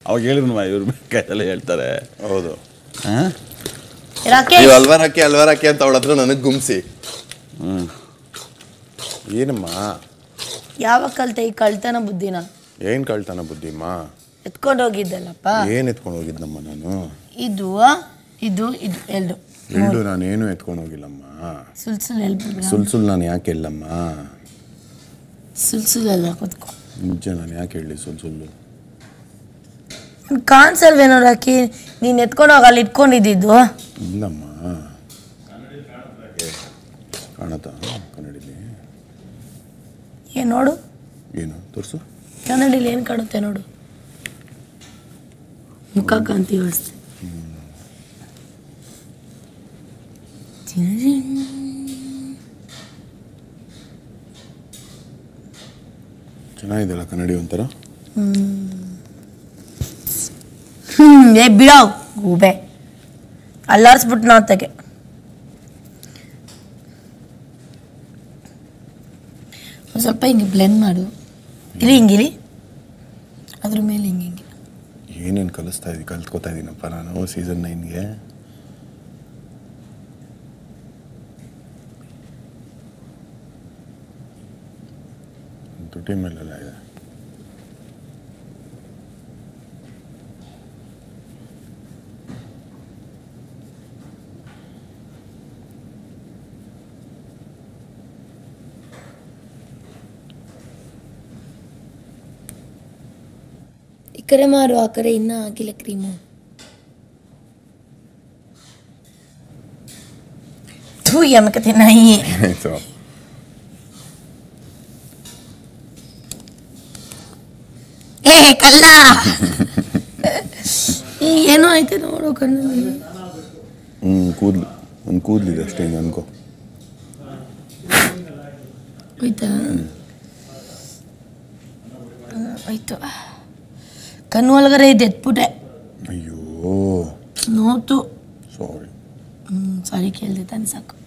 ಅವಾಗ ಹೇಳಿದ್ರು ಇವ್ರ ಕೈಯೆಲ್ಲ ಹೇಳ್ತಾರೆ ಹೌದು ಹಾಂ ರಾಕೇಶ್ ನೀವು ಅಲ್ವಾರ್ ಹಾಕಿ ಅಲ್ವಾರ್ ಹಾಕಿ ಅಂತ ಅವಳ ಹತ್ರ ನನಗೆ ಗುಮ್ಸಿ ಹ್ಞೂ ಏನಮ್ಮ ಯಾವಾಗ ಕಲ್ತೆ ಈ ಕಳ್ತನ ಬುದ್ಧಿನ ಏನ್ ಕಳ್ತಾನ ಬುದ್ಧಿಮ್ಮ ಎತ್ಕೊಂಡು ಹೋಗಿದ್ದಲ್ಲಪ್ಪ ಏನ್ ಎತ್ಕೊಂಡು ಹೋಗಿದ್ನಮ್ಮ ನಾನು ಇದು ಇದು ಇದು ಎರಡು ಎಳ್ಳು ನಾನೇನು ಎತ್ಕೊಂಡು ಹೋಗಿಲ್ಲಮ್ಮ ಸುಲ್ ಸುಲ್ ಹೇಳ್ಬಿಡ್ಬೇಡ ಸುಲ್ ಸುಲ್ ನಾನು ಯಾಕೆ ಹೇಳಮ್ಮ ಸುಲ್ ಸುಲ್ ಎಲ್ಲ ಕೂತ್ಕೊ ನಿಜ ನಾನು ಯಾಕೆ ಹೇಳಿ ಸುಲ್ ಸುಳ್ಳು ಕಾಣಿಸಲ್ವೇನೋ ರಾಕಿ ನೀನು ಎತ್ಕೊಂಡು ಹೋಗಿ ಅಲ್ಲಿ ಇಟ್ಕೊಂಡಿದ್ದು ಇಲ್ಲಮ್ಮ ಕಾಣತಾ ಕನ್ನಡಿಲಿ ಏನ್ ನೋಡು ಏನು ತೋರಿಸು ಕನ್ನಡಿಲಿ ಏನು ಕಾಣುತ್ತೆ ನೋಡು ಮುಖ ಕಾಣ್ತೀವಿ ಅಷ್ಟೆ ಚೆನ್ನಾಗಿದೆಯಲ್ಲ ಕನ್ನಡಿ ಒಂಥರ ಹ್ಮ್ ಏ ಬಿಡಾವ್ ಗೂಬೆ ಅಲ್ಲಾಡ್ಸ್ಬಿಟ್ಟು ನಾವು ತೆಗೆ ಒಂದು ಸ್ವಲ್ಪ ಹಿಂಗೆ ಬ್ಲೆಂಡ್ ಮಾಡು ಇಲ್ಲಿ ಹಿಂಗಿರಿ ಅದ್ರ ಮೇಲೆ ಹಿಂಗೆ ಹಿಂಗೆ ಏನೇನು ಕಲಿಸ್ತಾ ಇದ್ದೀನಿ ಕಲ್ತ್ಕೋತಾ ಇದ್ದೀನಪ್ಪ ನಾನು ಸೀಸನ್ ನೈನ್ಗೆ ತುಟಿ ಮೇಲೆಲ್ಲ ಇದೆ ಈ ಕಡೆ ಮಾರು ಆ ಕಡೆ ಇನ್ನೂ ಆಗಿಲ್ಲ ಕ್ರೀಮು ಥೂ ಎಮ್ಮಕತೆ ನಾಯಿ ಸೊ ಏ ಕಲ್ಲ ಏ, ಏನೋ ಐತೆ ನೋಡು ಕಣ್ಣಲ್ಲಿ ಹ್ಞೂ ಕೂದಲು ಒಂದು ಕೂದಲಿದೆ ಅಷ್ಟೇ ಹಿಂಗೆ ಅನ್ಕೋ ಆಯ್ತಾ ಆಯ್ತು ಕಣ್ಣು ಒಳಗಡೆ ಇದೆ ಎತ್ಬಿಟ್ಟೆ ಅಯ್ಯೋ ನೋತು ಸಾರಿ ಹ್ಞೂ ಸಾರಿ ಕೇಳಿದೆ ತಾನೆ ಸಾಕು